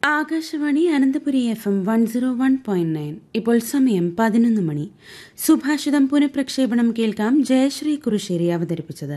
Akashvani Ananthapuri F M one zero one point nine ഇപ്പോൾ സമയം പതിനൊന്ന് മണി സുഭാഷിതം പുനഃപ്രക്ഷേപണം കേൾക്കാം ജയശ്രീ കുറുശ്ശേരി അവതരിപ്പിച്ചത്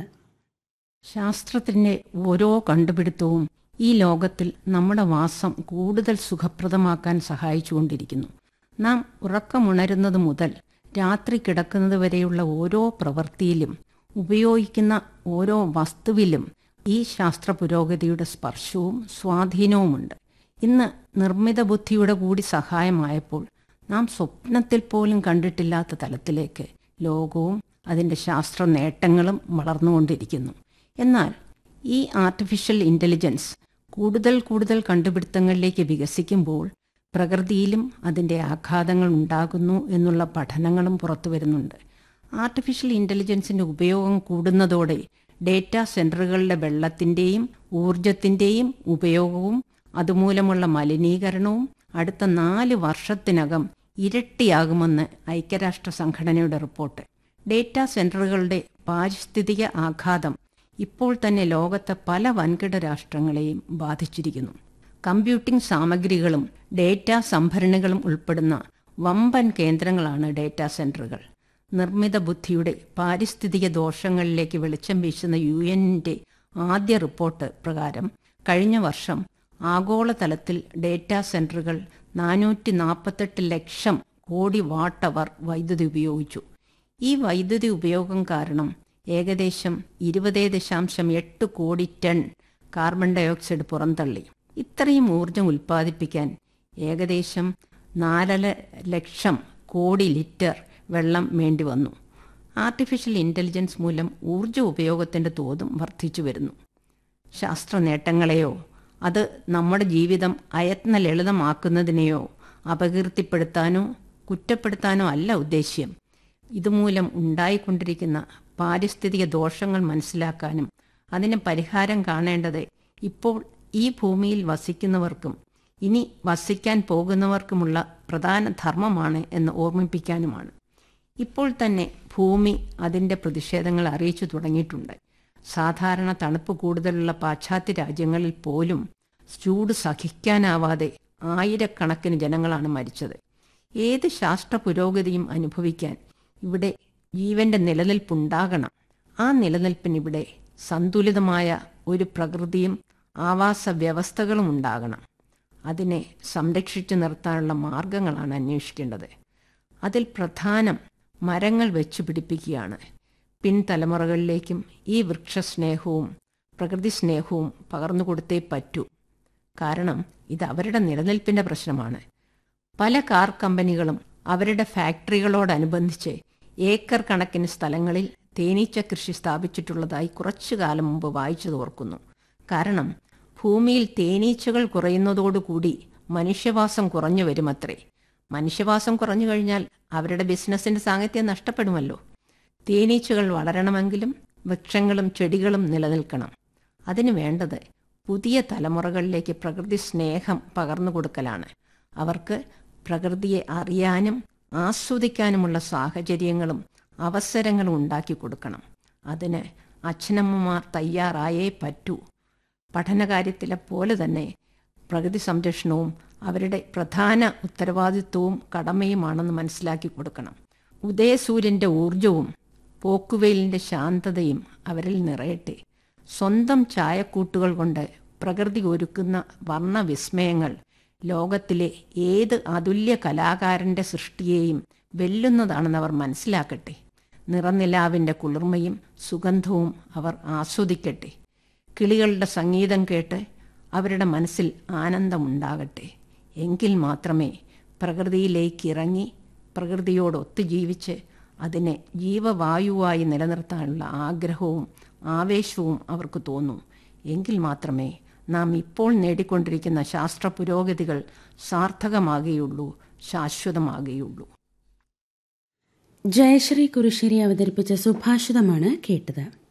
ശാസ്ത്രത്തിന്റെ ഓരോ കണ്ടുപിടുത്തവും ഈ ലോകത്തിൽ നമ്മുടെ വാസം കൂടുതൽ സുഖപ്രദമാക്കാൻ സഹായിച്ചുകൊണ്ടിരിക്കുന്നു നാം ഉറക്കമുണരുന്നത് മുതൽ രാത്രി കിടക്കുന്നത് വരെയുള്ള ഓരോ പ്രവൃത്തിയിലും ഉപയോഗിക്കുന്ന ഓരോ വസ്തുവിലും ഈ ശാസ്ത്ര പുരോഗതിയുടെ സ്പർശവും സ്വാധീനവുമുണ്ട് ഇന്ന് നിർമ്മിത ബുദ്ധിയുടെ കൂടി സഹായമായപ്പോൾ നാം സ്വപ്നത്തിൽ പോലും കണ്ടിട്ടില്ലാത്ത തലത്തിലേക്ക് ലോകവും അതിൻ്റെ ശാസ്ത്ര നേട്ടങ്ങളും വളർന്നുകൊണ്ടിരിക്കുന്നു എന്നാൽ ഈ ആർട്ടിഫിഷ്യൽ ഇൻ്റലിജൻസ് കൂടുതൽ കൂടുതൽ കണ്ടുപിടുത്തങ്ങളിലേക്ക് വികസിക്കുമ്പോൾ പ്രകൃതിയിലും അതിൻ്റെ ആഘാതങ്ങൾ ഉണ്ടാകുന്നു എന്നുള്ള പഠനങ്ങളും പുറത്തു വരുന്നുണ്ട് ആർട്ടിഫിഷ്യൽ ഇൻ്റലിജൻസിൻ്റെ ഉപയോഗം കൂടുന്നതോടെ ഡേറ്റാ സെൻറ്ററുകളുടെ വെള്ളത്തിൻ്റെയും ഊർജത്തിൻ്റെയും ഉപയോഗവും അതുമൂലമുള്ള മലിനീകരണവും അടുത്ത നാല് വർഷത്തിനകം ഇരട്ടിയാകുമെന്ന് ഐക്യരാഷ്ട്ര സംഘടനയുടെ റിപ്പോർട്ട് ഡേറ്റാ സെൻറ്ററുകളുടെ പാരിസ്ഥിതിക ആഘാതം ഇപ്പോൾ തന്നെ ലോകത്തെ പല വൻകിട രാഷ്ട്രങ്ങളെയും ബാധിച്ചിരിക്കുന്നു കമ്പ്യൂട്ടിംഗ് സാമഗ്രികളും ഡേറ്റാ സംഭരണികളും ഉൾപ്പെടുന്ന വമ്പൻ കേന്ദ്രങ്ങളാണ് ഡേറ്റാ സെൻറ്ററുകൾ നിർമ്മിത ബുദ്ധിയുടെ പാരിസ്ഥിതിക ദോഷങ്ങളിലേക്ക് വെളിച്ചം വീശുന്ന യു എന്നിൻ്റെ ആദ്യ റിപ്പോർട്ട് പ്രകാരം കഴിഞ്ഞ വർഷം ആഗോളതലത്തിൽ ഡേറ്റാ സെൻറ്ററുകൾ നാനൂറ്റി നാൽപ്പത്തെട്ട് ലക്ഷം കോടി വാട്ട് അവർ വൈദ്യുതി ഉപയോഗിച്ചു ഈ വൈദ്യുതി ഉപയോഗം കാരണം ഏകദേശം ഇരുപത് ദശാംശം എട്ട് കോടി ടൺ കാർബൺ ഡയോക്സൈഡ് പുറന്തള്ളി ഇത്രയും ഊർജം ഉൽപ്പാദിപ്പിക്കാൻ ഏകദേശം നാലര ലക്ഷം കോടി ലിറ്റർ വെള്ളം വേണ്ടി വന്നു ആർട്ടിഫിഷ്യൽ ഇൻ്റലിജൻസ് മൂലം ഊർജ ഉപയോഗത്തിൻ്റെ തോതും വർദ്ധിച്ചു വരുന്നു ശാസ്ത്ര നേട്ടങ്ങളെയോ അത് നമ്മുടെ ജീവിതം അയത്ന ലളിതമാക്കുന്നതിനെയോ അപകീർത്തിപ്പെടുത്താനോ കുറ്റപ്പെടുത്താനോ അല്ല ഉദ്ദേശ്യം ഇതുമൂലം ഉണ്ടായിക്കൊണ്ടിരിക്കുന്ന പാരിസ്ഥിതിക ദോഷങ്ങൾ മനസ്സിലാക്കാനും അതിന് പരിഹാരം കാണേണ്ടത് ഇപ്പോൾ ഈ ഭൂമിയിൽ വസിക്കുന്നവർക്കും ഇനി വസിക്കാൻ പോകുന്നവർക്കുമുള്ള പ്രധാന ധർമ്മമാണ് എന്ന് ഓർമ്മിപ്പിക്കാനുമാണ് ഇപ്പോൾ തന്നെ ഭൂമി അതിൻ്റെ പ്രതിഷേധങ്ങൾ അറിയിച്ചു തുടങ്ങിയിട്ടുണ്ട് സാധാരണ തണുപ്പ് കൂടുതലുള്ള പാശ്ചാത്യ രാജ്യങ്ങളിൽ പോലും ചൂട് സഹിക്കാനാവാതെ ആയിരക്കണക്കിന് ജനങ്ങളാണ് മരിച്ചത് ഏത് ശാസ്ത്ര പുരോഗതിയും അനുഭവിക്കാൻ ഇവിടെ ജീവന്റെ നിലനിൽപ്പുണ്ടാകണം ആ നിലനിൽപ്പിനിവിടെ സന്തുലിതമായ ഒരു പ്രകൃതിയും ആവാസ വ്യവസ്ഥകളും ഉണ്ടാകണം അതിനെ സംരക്ഷിച്ചു നിർത്താനുള്ള മാർഗങ്ങളാണ് അന്വേഷിക്കേണ്ടത് അതിൽ പ്രധാനം മരങ്ങൾ വെച്ചു പിടിപ്പിക്കുകയാണ് പിൻതലമുറകളിലേക്കും ഈ വൃക്ഷസ്നേഹവും പ്രകൃതി സ്നേഹവും പകർന്നു കൊടുത്തേ പറ്റൂ കാരണം ഇത് അവരുടെ നിലനിൽപ്പിൻ്റെ പ്രശ്നമാണ് പല കാർ കമ്പനികളും അവരുടെ ഫാക്ടറികളോടനുബന്ധിച്ച് ഏക്കർ കണക്കിന് സ്ഥലങ്ങളിൽ തേനീച്ച കൃഷി സ്ഥാപിച്ചിട്ടുള്ളതായി കുറച്ചു കാലം മുമ്പ് വായിച്ചു തോർക്കുന്നു കാരണം ഭൂമിയിൽ തേനീച്ചകൾ കുറയുന്നതോടുകൂടി മനുഷ്യവാസം കുറഞ്ഞു വരുമത്രേ മനുഷ്യവാസം കുറഞ്ഞു കഴിഞ്ഞാൽ അവരുടെ ബിസിനസ്സിന്റെ സാങ്കത്യം നഷ്ടപ്പെടുമല്ലോ തേനീച്ചകൾ വളരണമെങ്കിലും വൃക്ഷങ്ങളും ചെടികളും നിലനിൽക്കണം അതിനു വേണ്ടത് പുതിയ തലമുറകളിലേക്ക് പ്രകൃതി സ്നേഹം പകർന്നു കൊടുക്കലാണ് അവർക്ക് പ്രകൃതിയെ അറിയാനും ആസ്വദിക്കാനുമുള്ള സാഹചര്യങ്ങളും അവസരങ്ങളും ഉണ്ടാക്കി കൊടുക്കണം അതിന് അച്ഛനമ്മമാർ തയ്യാറായേ പറ്റൂ പഠനകാര്യത്തിലെ പോലെ തന്നെ പ്രകൃതി സംരക്ഷണവും അവരുടെ പ്രധാന ഉത്തരവാദിത്വവും കടമയുമാണെന്ന് മനസ്സിലാക്കി കൊടുക്കണം ഉദയസൂര്യൻ്റെ ഊർജവും പോക്കുവെയിലിൻ്റെ ശാന്തതയും അവരിൽ നിറയട്ടെ സ്വന്തം ചായക്കൂട്ടുകൾ കൊണ്ട് പ്രകൃതി ഒരുക്കുന്ന വർണ്ണവിസ്മയങ്ങൾ ലോകത്തിലെ ഏത് അതുല്യ കലാകാരൻ്റെ സൃഷ്ടിയെയും വെല്ലുന്നതാണെന്ന് അവർ മനസ്സിലാക്കട്ടെ നിറനിലാവിൻ്റെ കുളിർമയും സുഗന്ധവും അവർ ആസ്വദിക്കട്ടെ കിളികളുടെ സംഗീതം കേട്ട് അവരുടെ മനസ്സിൽ ആനന്ദമുണ്ടാകട്ടെ എങ്കിൽ മാത്രമേ പ്രകൃതിയിലേക്ക് ഇറങ്ങി പ്രകൃതിയോട് ഒത്തുജീവിച്ച് അതിനെ ജീവവായുവായി നിലനിർത്താനുള്ള ആഗ്രഹവും ആവേശവും അവർക്ക് തോന്നൂ എങ്കിൽ മാത്രമേ നാം ഇപ്പോൾ നേടിക്കൊണ്ടിരിക്കുന്ന ശാസ്ത്ര പുരോഗതികൾ സാർത്ഥകമാകുകയുള്ളൂ ശാശ്വതമാകുകയുള്ളൂ ജയശ്രീ കുറുശ്ശേരി അവതരിപ്പിച്ച സുഭാഷിതമാണ് കേട്ടത്